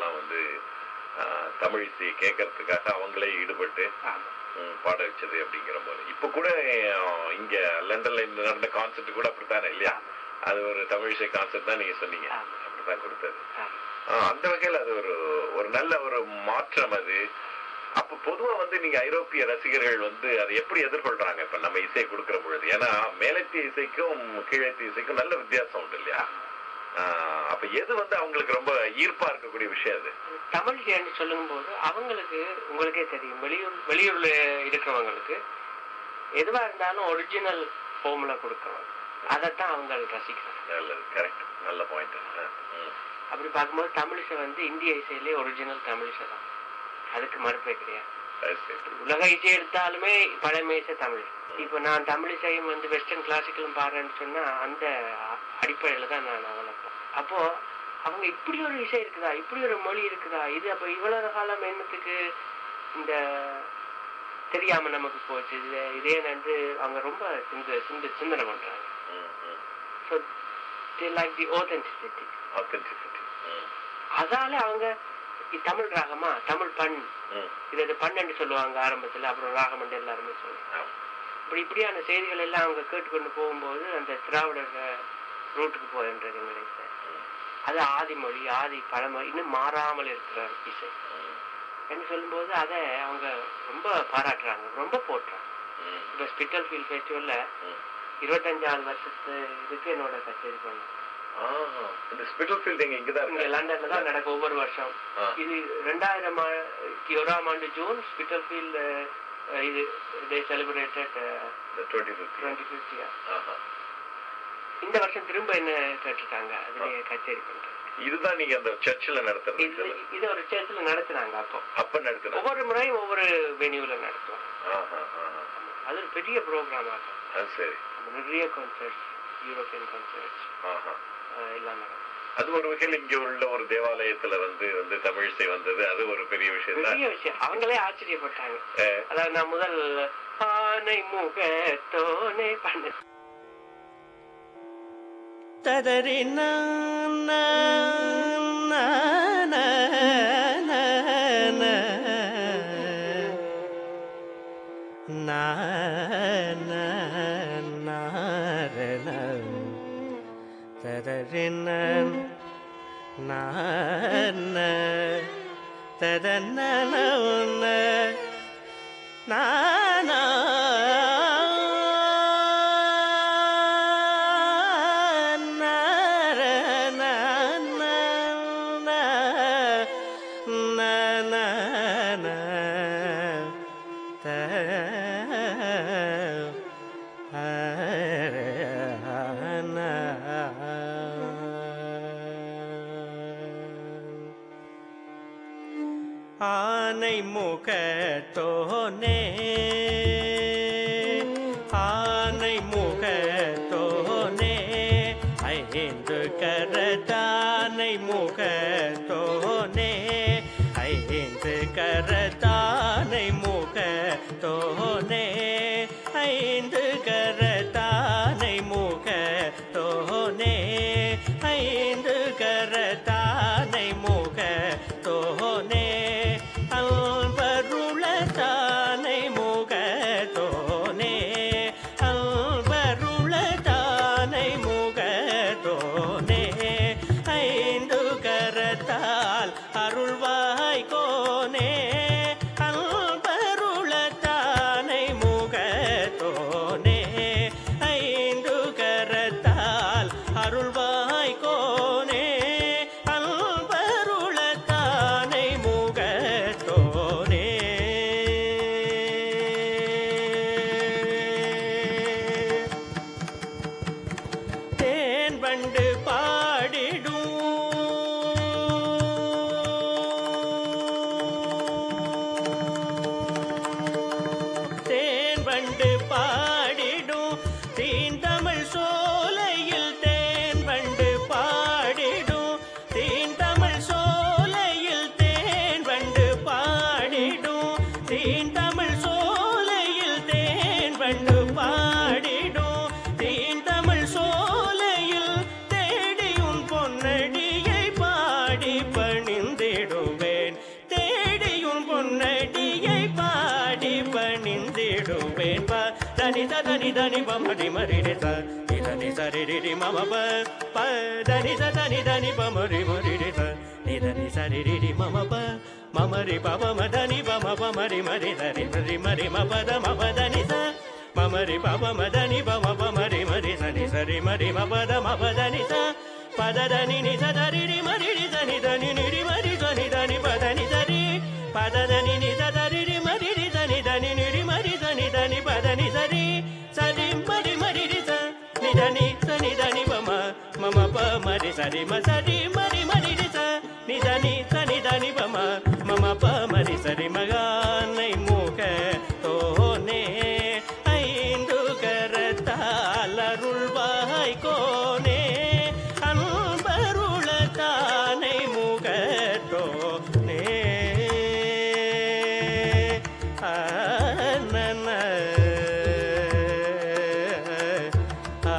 எல்லாம் வந்து ஆஹ், தமிழ் இசையை கேட்கறதுக்காக அவங்களே ஈடுபட்டு ஆமா ம், பாட வச்சது அப்படிங்கிற போது இப்ப கூட ஆஹ், இங்க லண்டன்ல இந்த நடந்த கான்செர்ட் கூட அப்படித்தானே இல்லையா அது ஒரு தமிழ் இசை கான்செர்ட் தான் நீங்க சொன்னீங்க ஆமா. அப்படித்தான் கொடுத்தது ஆமா ஆஹ், அந்த வகையில் அது ஒரு ஒரு நல்ல ஒரு மாற்றம் அது அப்ப பொதுவா வந்து நீங்க ஐரோப்பிய ரசிகர்கள் வந்து அதை எப்படி எதிர்கொள்றாங்க இப்ப நம்ம இசையை கொடுக்கிற பொழுது ஏன்னா மேலத்திய இசைக்கும் கீழத்திய இசைக்கும் நல்ல வித்தியாசம் உண்டு இல்லையா ஆஹ், அப்ப எது வந்து அவங்களுக்கு ரொம்ப ஈர்ப்பா இருக்கக்கூடிய விஷயம் அது தமிழ் என்று சொல்லும்போது அவங்களுக்கு உங்களுக்கே தெரியும் வெளியூர் வெளியூர்ல இருக்கிறவங்களுக்கு எதுவா இருந்தாலும் ஒரிஜினல் ஃபார்முலா கொடுக்கணும் அதைத்தான் அவங்க ரசிக்கிறாங்க நல்லது கரெக்ட் நல்ல பாயிண்ட் அப்படி பார்க்கும்போது தமிழிசை வந்து இந்திய இசையிலே ஒரிஜினல் தமிழிசை தான் அதுக்கு மறுப்பே கிடையாது உலக இசை எடுத்தாலுமே பழமை இசை தமிழ் இப்போ நான் தமிழ் இசையும் வந்து வெஸ்டர்ன் கிளாசிக்கலும் பாடுறேன்னு சொன்னா அந்த அ- அடிப்படையில தான் நான் வளர்ப்பேன் அப்போ அவங்க இப்படி ஒரு இசை இருக்குதா இப்படி ஒரு மொழி இருக்குதா இது அப்ப இவ்வளவு காலம் என்னத்துக்கு இந்த தெரியாம நமக்கு போச்சு இது இதே வந்து அவங்க ரொம்ப சிந்த சிந்த சிந்தனை பண்றாங்க so they like the authenticity authenticity அதால அவங்க இ- தமிழ் ராகமா தமிழ் பண் இது இது பன்னெண்டு சொல்லுவாங்க ஆரம்பத்துல அப்புறம் ராகமண்டு எல்லாருமே சொல்லுவாங்க இப்படி இப்படியான செய்திகள் எல்லாம் அவங்க கேட்டுக்கொண்டு போகும்போது அந்த திராவிடர் ரூட்டுக்கு போகின்றது நினைத்தேன் அது ஆதி மொழி ஆதி பழமொழி இன்னும் மாறாமல் இருக்கிற இசை என்று சொல்லும்போது அதை அவங்க ரொம்ப பாராட்டுறாங்க ரொம்ப போட்டுறாங்க இப்போ ஸ்பிட்டல் ஃபீல்ட் ஃபெஸ்டிவல்ல இருபத்தஞ்சாவது வருஷத்து இதுக்கு என்னோட கச்சேரி பண்ணேன் இந்த ஸ்பிட்டல் ஃபீல்ட் இங்க இங்கதான் இங்க இருக்கு லண்டன்ல தான் நடக்கும் ஒவ்வொரு வருஷம் ஆ. இது ரெண்டாயிரம் ஓராம் ஆண்டு ஜூன் ஸ்பிட்டல் ஃபீல்ட் இது they celebrated இந்த டுவெண்ட்டி ஃபிஃப்டி டுவெண்ட்டி ஃபிஃப்த் இந்த வருஷம் திரும்ப என்ன கேட்டிருக்காங்க அதுலயே கச்சேரி பண்றது இதுதான் நீங்க அந்த சர்ச்சில் நடத்துறது இது இது ஒரு சேர்த்துல நடத்துனாங்க அப்போ அப்ப நடத்துறது ஒவ்வொரு முறையும் ஒவ்வொரு வெனியூல நடத்துவாங்க ஆஹா, ஆஹா. அது ஒரு பெரிய ப்ரோக்ராம் ஆகும் அது சரி நிறைய கான்சர்ட்ஸ் யூரோப்பியன் கான்சர்ட்ஸ் ஆஹா. எல்லாம் நடக்கும் அது ஒரு வகையில் இங்க உள்ள ஒரு தேவாலயத்துல வந்து வந்து தமிழிசை வந்தது அது ஒரு பெரிய விஷயம் தான் பெரிய விஷயம் அவங்களே ஆச்சரியப்பட்டாங்க அதாவது நான் முதல் ஆனை முகத்தோனே பண்ண ததறி ததறின ததன நானா ஆனை முகத்தோனே ஆனை முகத்தோனே ஐந்து கரதானை முகத்தோனே ஐந்து கரதானை முகத்தோனே ஐந்து கரதானை முகத்தோனே ஐந்து கரதானை முகத்தோனே அல்வருளதானை முகத்தோனே அல்வருளதானை முகத்தோனே ஐந்து கரத்தால் அருள்வாய் கோனே அல்பருளத்தானை முகத்தோனே ஐந்து கரத்தால் அருள்வாய் கோனே அல்பருளத்தானை முகத்தோனே தேன் பண்டு பாடிடும் பணிந்திடுவேன் தேடியும் பொன்னடியை பாடி பணிந்திடுவேன் ப தனி த தனி தனி பமரி மரி ரி ச ரி தனி சரி ரி ரி மம ப ப தனி ச தனி தனி பமரி மரி ரி ச ரி தனி சரி ரி ரி மம ப மமரி ப பம தனி பம பமரி மரி சரி மரி மரி ம பத ம ப தனி ச மமரி ப பம தனி பம பமரி மரி சரி சரி மரி ம பத ம ப தனி ச பத தனி நி ச தரி ரி மரி ரி தனி தனி நி ரி மரி சனி தனி பத நி சரி பத தனி நி ச தரி ரி மரி ரி தனி தனி நி ரி மரி சனி தனி பத நி சரி சரி மரி மரி ரி ச நி தனி சனி தனி பம மம ப மரி சரி ம சரி மரி மரி ரி ச நி தனி சனி தனி பம மம ப மரி சரி மகானை மூக தோனே ஐந்து கரத்தால் அருள்வாய் கோனே அன்பருள தானை முகத்தோனே ஆ, நன. ஆ,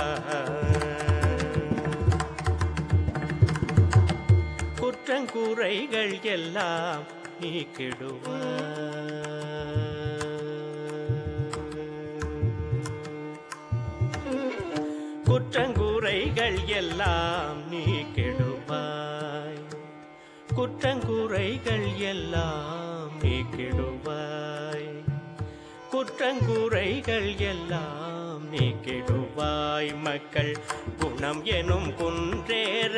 குற்றங்குறைகள் எல்லாம் நீக்கிடுவாய் குற்றங்குறைகள் எல்லாம் நீக்கிடுவாய் குற்றங்குறைகள் எல்லாம் நீக்கிடுவாய் குற்றங்குறைகள் எல்லாம் நீக்கிடுவாய் மக்கள் குணம் எனும் குன்றேற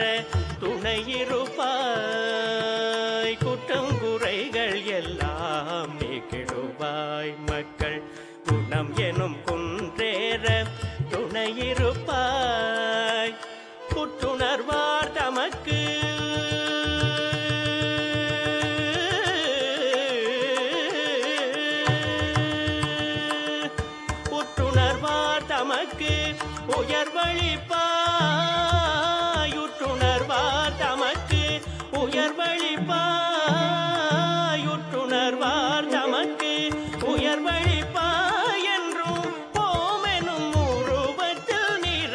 துணையிருப்பாய் குற்றங்குறைகள் எல்லாம் நீக்கிடுவாய் மக்கள் குணம் எனும் குன்றேற துணையிருப்பாய் புற்றுணர்வார் தமக்கு புற்றுணர்வார் தமக்கு உயர்வழிப்பாய் உற்றுணர்வார் தமக்கு உயர்வழிப்பாய் உற்றுணர்வார் தமக்கு உயர்வழிப்பாய் என்றும் ஓமெனும் உருவத்தில்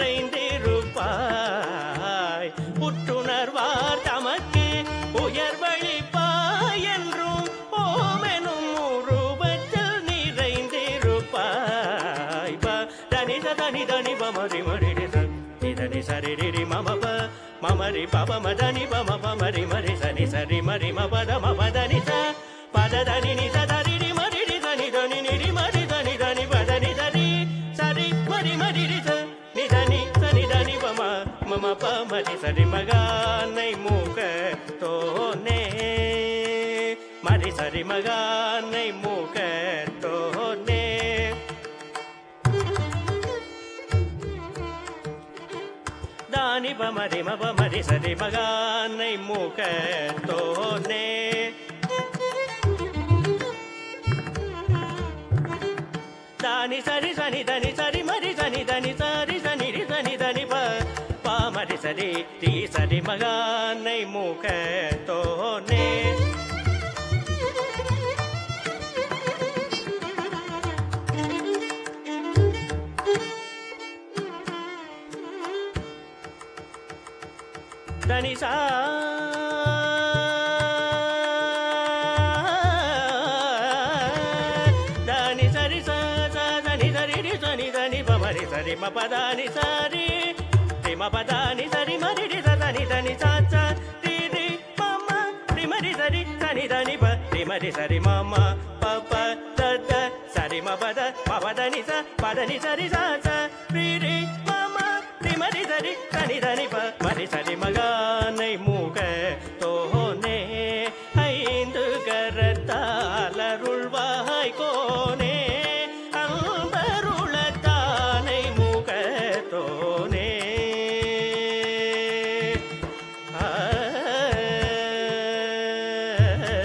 நிறைந்திருப்பாய் புற்றுணர்வார் தமக்கு உயர்வழிப்பாய் என்றும் ஓமெனும் உருவத்தில் நிறைந்திருப்பாய் ப தனி ச தனி தனி பமரி மரி ரி ச ரி தனி சரி ரி ரி மம ப மமரி ப பம தனி பம பமரி மரி சனி சரி மரி ம பத ம பத நி ச பத தனி நி ச தரி ரி மரி ரி தனி தனி நி ரி மரி தனி தனி பத நி சரி சரி மரி மரி ரி ச நி தனி சனி தனி பம மம ப மரி சரி மகானை மூக தோனே மரி சரி மகானை மூக தோனே தானி பமரி மப மரி சரி மகானை மூக தோனே தானி சரி சனி தனி சரி மரி சனி தனி சரி சனி ரி சனி தனி ப பாமரி சரி ரி சரி மகானை மூக தோனே தனி சா தனி சரி சா சா தனி சரி ரி சனி தனி பமரி சரி ம பதானி சரி ரி ம பதானி சரி மரி ரி ச தனி தனி சா சா ரி ரி மம ரி மரி சரி சனி தனி ப ரி மரி சரி மம ப ப த த சரி ம பத ம பதனி ச பதனி சரி சா சா ரி ரி மம ரி மரி சரி சனி தனி ப மரி சரி மகானை மூக தோனே ஐந்து கரத்தால் அருள்வாய் கோனே அன்பருளத்தானை மூக தோனே ஆ